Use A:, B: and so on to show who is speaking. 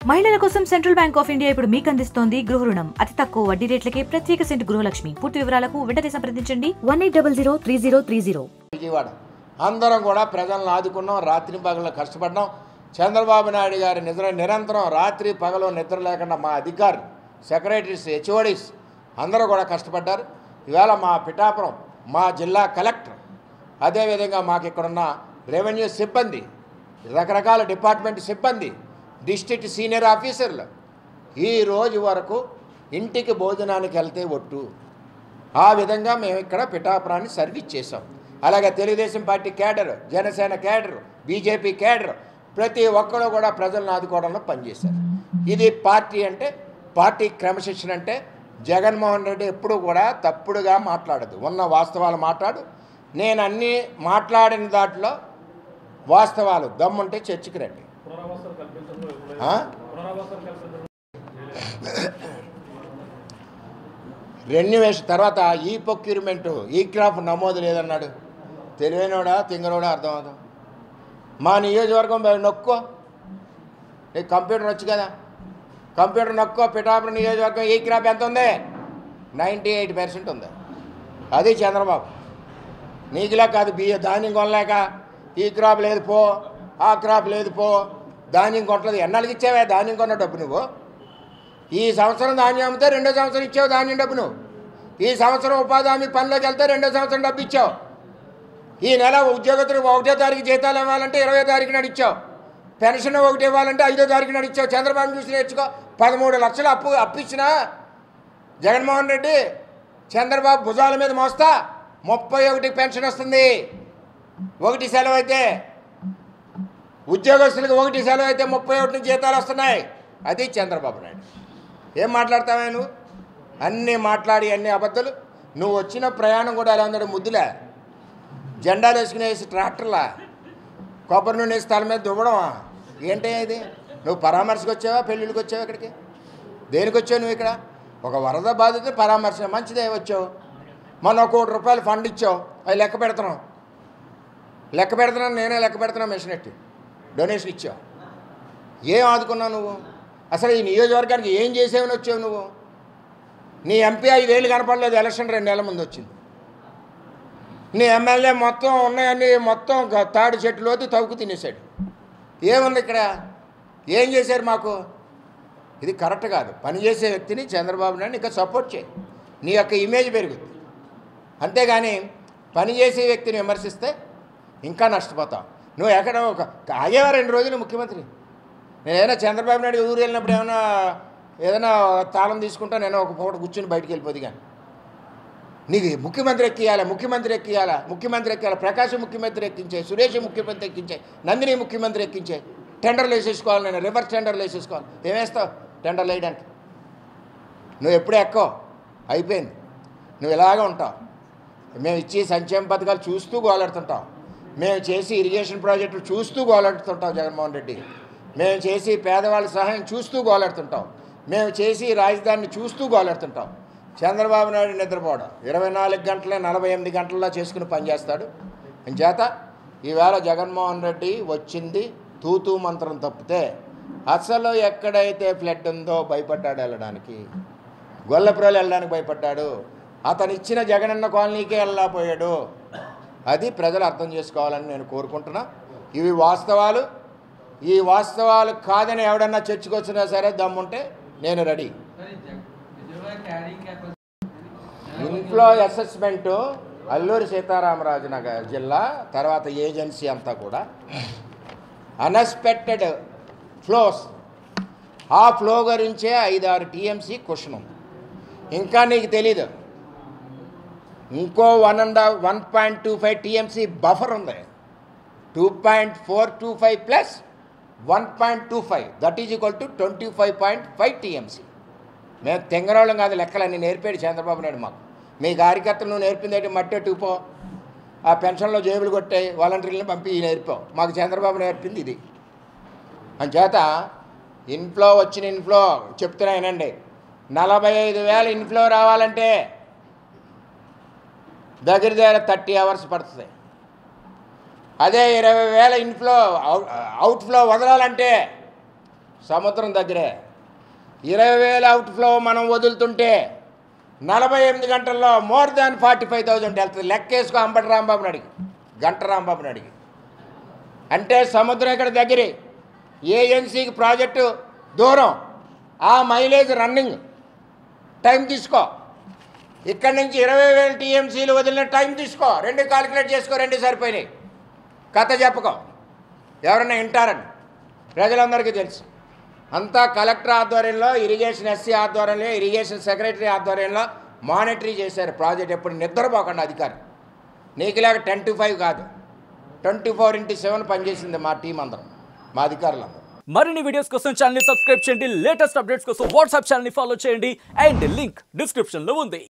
A: మహిళల కోసం central bank of India ఇప్పుడు మీకు అందిస్తోంది గృహ రుణం అతి తక్కువ వడ్డీ రేట్లకే ప్రత్యేక సెంట్ గృహలక్ష్మి పూర్తి వివరాలకు వెంటనే సంప్రదించండి one eight double zero three zero three zero
B: Vijayawada అందరం కూడా ప్రజలను ఆదుకున్నాం రాత్రి పగలు కష్టపడ్డాం చంద్రబాబు నాయుడు గారి నిద్ర నిరంతరం రాత్రి పగలు నిద్ర లేకుండా మా అధికారులు సెక్రటరీస్ హెచ్ఓడీస్ అందరూ కూడా కష్టపడ్డారు ఇవాళ మా పిఠాపురం మా జిల్లా కలెక్టర్ అదేవిధంగా మాకు ఇక్కడున్న రెవెన్యూ సిబ్బంది రకరకాల డిపార్ట్మెంట్ సిబ్బంది డిస్ట్రిక్ట్ సీనియర్ ఆఫీసర్లు ఈ రోజు వరకు ఇంటికి భోజనానికి వెళ్తే ఒట్టు ఆ విధంగా మేము ఇక్కడ పిఠాపురాన్ని సర్వీస్ చేసాం అలాగే Telugu Desam party cadre Janasena cadre BJP cadre ప్రతి ఒక్కరు కూడా ప్రజలను ఆదుకోవడంలో పనిచేశారు ఇది పార్టీ అంటే పార్టీ క్రమశిక్షణ అంటే జగన్మోహన్ రెడ్డి ఎప్పుడు కూడా తప్పుడుగా మాట్లాడదు ఉన్న వాస్తవాలు మాట్లాడు నేను అన్నీ మాట్లాడిన దాంట్లో వాస్తవాలు దమ్ముంటే చర్చకి రండి ఆ? రెన్యువేషన్ తర్వాత ఈ ప్రొక్యూర్మెంట్ ఈ క్రాఫ్ నమోదు లేదన్నాడు తెలివైనోడా తింగరోడా అర్థం అవుతాం మా నియోజకవర్గం పోయి నొక్కో నీకు కంప్యూటర్ వచ్చు కదా కంప్యూటర్ నొక్కో పిఠాపురం నియోజకవర్గం ఈ క్రాప్ ఎంత ఉంది నైంటీ ఎయిట్ పర్సెంట్ ఉంది అది చంద్రబాబు నీకులా కాదు బియ్య ధాన్యం కొనలేక ఈ క్రాప్ లేదు పో ఆ క్రాప్ లేదు పో ధాన్యం కొట్టలేదు ఎన్నాళ్ళకి ఇచ్చావే ధాన్యం కొన్న డబ్బు నువ్వు ఈ సంవత్సరం ధాన్యం అమ్మితే రెండో సంవత్సరం ఇచ్చావు ధాన్యం డబ్బు నువ్వు ఈ సంవత్సరం ఉపాధి హామీ పనిలోకి వెళ్తే రెండో సంవత్సరం డబ్బు ఇచ్చావు ఈ నెల ఉద్యోగస్తులకు ఒకటో తారీఖు జీతాలు ఇవ్వాలంటే ఇరవై తారీఖు నాడు ఇచ్చావు పెన్షన్ ఒకటి ఇవ్వాలంటే ఐదో తారీఖు నాడు ఇచ్చావు చంద్రబాబు చూసి నేర్చుకో పదమూడు లక్షలు అప్పు అప్పిచ్చినా జగన్మోహన్ రెడ్డి చంద్రబాబు భుజాల మీద మోస్తా ముప్పై ఒకటి పెన్షన్ వస్తుంది ఒకటి సెలవు అయితే ఉద్యోగస్తులకు ఒకటి సెలవు అయితే ముప్పై ఒకటి జీతాలు వస్తున్నాయి అది చంద్రబాబు నాయుడు ఏం మాట్లాడతావా నువ్వు అన్నీ మాట్లాడి అన్ని అబద్ధాలు నువ్వు వచ్చిన ప్రయాణం కూడా ఎలా ఉందో ముద్దులే జెండాలు వేసుకునేసి ట్రాక్టర్లా కొబ్బరి నూనె వేసి తల మీద దువ్వడమా ఏంటి ఇది నువ్వు పరామర్శకు వచ్చావా పెళ్ళిళ్ళకి వచ్చావా ఇక్కడికి దేనికి వచ్చావు నువ్వు ఇక్కడ ఒక వరద బాధిత పరామర్శ మంచిదే వచ్చావు మొన్న ఒక కోటి రూపాయలు ఫండ్ ఇచ్చావు అవి లెక్క పెడుతున్నావు లెక్క పెడుతున్నాను నేనే లెక్క పెడుతున్నా మెషిన్ ఎట్టి డొనేషన్ ఇచ్చావు ఏం ఆదుకున్నావు నువ్వు అసలు ఈ నియోజకవర్గానికి ఏం చేసేవని వచ్చావు నువ్వు నీ ఎంపీ ఐదేళ్ళు కనపడలేదు ఎలక్షన్ రెండు నెలల ముందు వచ్చింది నీ ఎమ్మెల్యే మొత్తం ఉన్నాయన్నీ మొత్తం గ- తాడి చెట్టులోతి తవ్వుకు తినేశాడు ఏముంది ఇక్కడ ఏం చేశారు మాకు ఇది కరెక్ట్ కాదు పనిచేసే వ్యక్తిని చంద్రబాబు నాయుడు ఇంకా సపోర్ట్ చేయి నీ యొక్క ఇమేజ్ పెరుగుద్ది అంతేగాని పనిచేసే వ్యక్తిని విమర్శిస్తే ఇంకా నష్టపోతావు నువ్వు ఎక్కడ ఒక ఆగేవా రెండు రోజులు ముఖ్యమంత్రి నేను ఏదైనా చంద్రబాబు నాయుడు ఊరు వెళ్ళినప్పుడు ఏమైనా ఏదైనా తాళం తీసుకుంటా నేను ఒక పూట కూర్చుని బయటికి వెళ్ళిపోదు కానీ నీకు ముఖ్యమంత్రి ఎక్కియాలా ముఖ్యమంత్రి ఎక్కియాలా ముఖ్యమంత్రి ఎక్కియాలా ప్రకాశం ముఖ్యమంత్రి ఎక్కించే సురేష్ ముఖ్యమంత్రి ఎక్కించే నందిని ముఖ్యమంత్రి ఎక్కించే టెండర్లు వేసేసుకోవాలి నేను రివర్స్ టెండర్లు వేసేసుకోవాలి ఏమేస్తావు టెండర్లు వేయడానికి నువ్వు ఎప్పుడు ఎక్కో అయిపోయింది నువ్వు ఇలాగే ఉంటావు మేము ఇచ్చే సంక్షేమ పథకాలు చూస్తూ గోలాడుతుంటాం మేము చేసి ఇరిగేషన్ ప్రాజెక్టులు చూస్తూ గోలాడుతుంటాం జగన్మోహన్ రెడ్డి మేము చేసి పేదవాళ్ళ సహాయం చూస్తూ గోలాడుతుంటాం మేము చేసి రాజధానిని చూస్తూ గోలాడుతుంటాం చంద్రబాబు నాయుడు నిద్రపోవడం ఇరవై నాలుగు గంటలే నలభై ఎనిమిది గంటల్లో చేసుకుని పనిచేస్తాడు చేత ఈవేళ జగన్మోహన్ రెడ్డి వచ్చింది తూతూ మంత్రం తప్పితే అసలు ఎక్కడైతే ఫ్లడ్ ఉందో భయపడ్డాడు వెళ్ళడానికి గొల్లపురాలు వెళ్ళడానికి భయపడ్డాడు అతను ఇచ్చిన జగనన్న కాలనీకే వెళ్ళకపోయాడు అది ప్రజలు అర్థం చేసుకోవాలని నేను కోరుకుంటున్నా ఇవి వాస్తవాలు ఈ వాస్తవాలు కాదని ఎవడన్నా చర్చకొచ్చినా సరే దమ్ముంటే నేను ready inflow assessment Alluri Sitaramaraju Nagar జిల్లా తర్వాత ఏజెన్సీ అంతా కూడా అన్ఎక్స్పెక్టెడ్ ఫ్లోస్ ఆ ఫ్లో గురించే ఐదారు టీఎంసీ క్వశ్చన్ ఉంది ఇంకా నీకు తెలీదు ఇంకో one and one point two five TMC buffer ఉంది two point four two five plus one point two five that is equal to twenty five point five TMC మేము తెంగరోళ్ళం కాదు లెక్కలన్నీ నేర్పాడు చంద్రబాబు నాయుడు మాకు మీ కార్యకర్తలు నువ్వు నేర్పింది ఏంటి మట్టి ఎట్టుకుపో ఆ పెన్షన్లో జేబులు కొట్టాయి వాలంటీర్లను పంపి నేర్పావు మాకు చంద్రబాబు నేర్పింది ఇది అంచేత ఇన్ఫ్లో వచ్చిన ఇన్ఫ్లో చెప్తున్నా వినండి నలభై ఐదు వేల ఇన్ఫ్లో రావాలంటే దగ్గర దగ్గర థర్టీ అవర్స్ పడుతుంది అదే ఇరవై వేల ఇన్ఫ్లో అవుట్ ఫ్లో వదలాలంటే సముద్రం దగ్గరే ఇరవై వేల అవుట్ ఫ్లో మనం వదులుతుంటే నలభై ఎనిమిది గంటల్లో more than forty five thousand వెళ్తుంది లెక్కేసుకో అంబటి రాంబాబుని అడిగి గంట రాంబాబుని అడిగి అంటే సముద్రం ఇక్కడ దగ్గరే ఏజెన్సీకి ప్రాజెక్టు దూరం ఆ మైలేజ్ రన్నింగ్ టైం తీసుకో ఇక్కడి నుంచి ఇరవై వేల టీఎంసీలు వదిలిన టైం తీసుకో రెండు కాలిక్యులేట్ చేసుకో రెండు సరిపోయినాయి కథ చెప్పుకో ఎవరన్నా వింటారని ప్రజలందరికీ తెలుసు అంతా కలెక్టర్ ఆధ్వర్యంలో ఇరిగేషన్ ఎస్సీ ఆధ్వర్యంలో ఇరిగేషన్ సెక్రటరీ ఆధ్వర్యంలో మానిటరీ చేశారు ప్రాజెక్ట్ ఎప్పుడు నిద్రపోకుండా అధికారి నీకులాగా టెన్ టు ఫైవ్ కాదు ట్వంటీ ఫోర్ ఇంటూ సెవెన్ పనిచేసింది మా టీం అందరం మా అధికారులందరూ
C: మరిన్ని వీడియోస్ కోసం ఛానల్ సబ్స్క్రైబ్ చేయండి లేటెస్ట్ అప్డేట్స్ కోసం వాట్సాప్ ఛానల్ ఫాలో చేయండి అండ్ లింక్ డిస్క్రిప్షన్ లో ఉంది